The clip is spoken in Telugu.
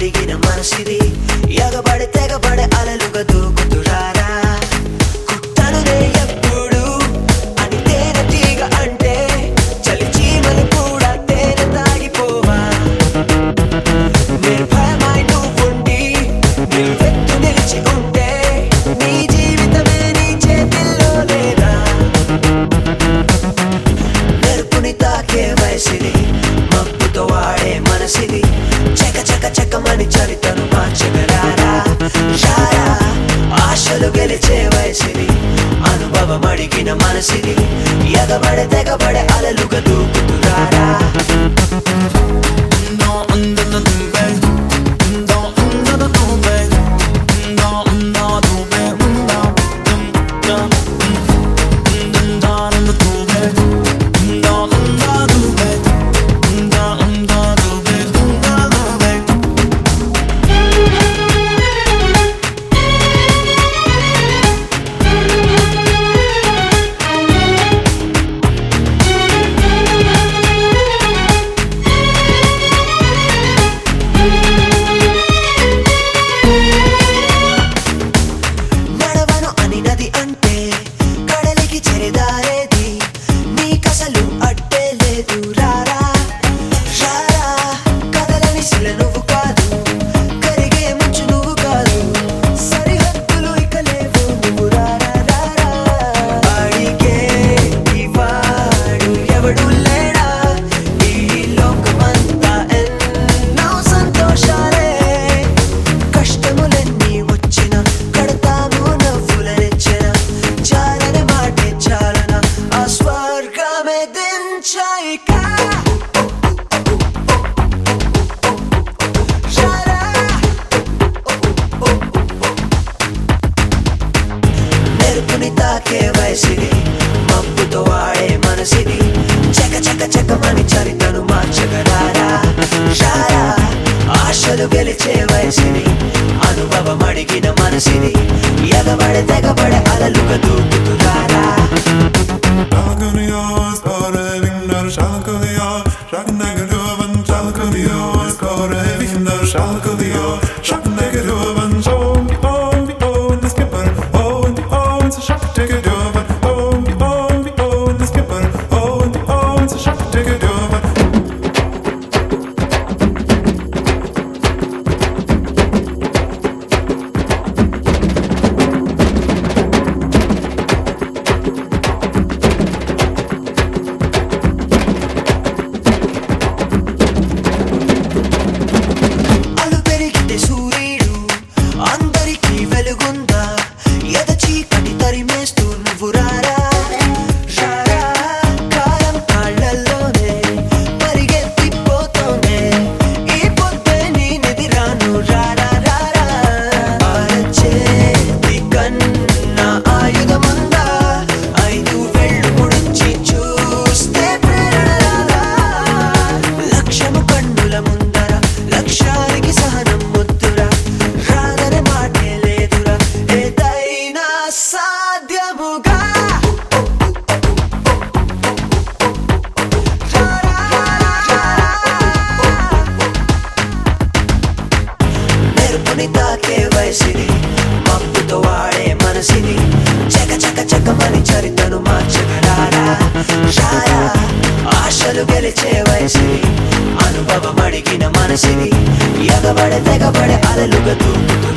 అడిగిన మనసిది ఎగబడి తెగబడి అలలుగా దూకుతురారా కుట్టనులే ఎప్పుడు అని తేనె తీగ అంటే చలి చీమలు కూడా తేనె తాగిపోవా నిర్భయమై నువ్వుండి నిలువెత్తు నిలిచి ఉంటే నీ జీవితమే నీ చేతిల్లో లేదా మెరుపుని తాకే వయసిది మబ్బుతో వాడే మనసిది చక చక చకమని చరితను మార్చగరారా రారా ఆశలు గెలిచే వయసిది అనుభవం అడిగిన మనసిది ఎగబడే తెగబడే అలలుగా దూకుతురారా నడవను అని నది అంటే కడలికి చెరిదారేది నీకసలు అడ్డే లేదు రారా రారా కదలని శిల నువ్వు కాదు కరిగే ముంచు నువ్వు కాదు సరిహద్దులు ఇక లేవు నువ్వు రారా రారా అడిగే ఇవాడు ఎవడు లేడా ఈ లోకమంతా ఎన్నో సంతోషాలే కష్టములన్నీ వచ్చిన కడతాము నవ్వుల రెచ్చెన చాలని మాటే చాలన ఆ స్వర్గమే దించాయిక మెరుపుని తాకే వయసిది మబ్బుతో వాడే మనసిది చక చక చకమని చరితను మార్చగరారా రారా ఆశలు గెలిచే వయసిది అనుభవం అడిగిన మనసిది ఎగబడే తెగబడే అలలుగా దూకుతురారా అలు పెరిగితే సూర్యుడు అందరికీ వెలుగుందా ఎద చీకటి తరిమేస్తూ నువ్వు రారా రారా కాలం కాళ్ళల్లోనే పరిగెత్తిపోతోంది ఈ పొద్దే నీ నిధిరాను రారా రారా అరచేతి కన్నా ఆయుధముందా ఐదు వెళ్ళు ముడిచి చూస్తే ప్రేరణ రాదా లక్ష్యము కన్నుల ముందర లక్ష్యానికి సహనం ముద్దురా రాదనే మాటే లేదురా ఏదైనా సాధ్యముగా మెరుపుని తాకే వయసిది మబ్బుతో వాడే మనసిది చక చక చకమని చరితను మార్చగరారా రారా ఆశలు గెలిచే వయసిది అనుభవం అడిగిన మనసిది ఎగబడే తెగబడే అలలుగా దూకుతూ